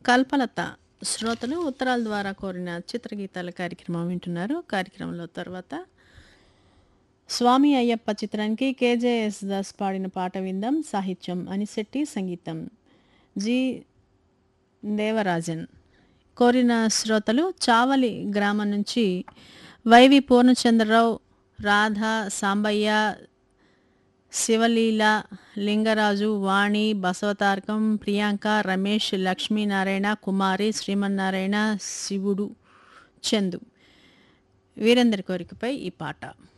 కల్పలత శ్రోతలు ఉత్తరాల ద్వారా కోరిన చిత్రగీతాల కార్యక్రమం వింటున్నారు కార్యక్రమంలో తర్వాత స్వామి అయ్యప్ప చిత్రానికి కేజేఎస్ దాస్ పాడిన పాట విందాం సాహిత్యం అనిశెట్టి సంగీతం జి దేవరాజన్ కోరిన శ్రోతలు చావలి గ్రామం నుంచి వైవి పూర్ణచంద్రరావు రాధ సాంబయ్య శివలీల లింగరాజు వాణి బసవతారకం ప్రియాంక రమేష్ లక్ష్మీనారాయణ కుమారి శ్రీమన్నారాయణ శివుడు చందు వీరందరి కోరికపై ఈ పాట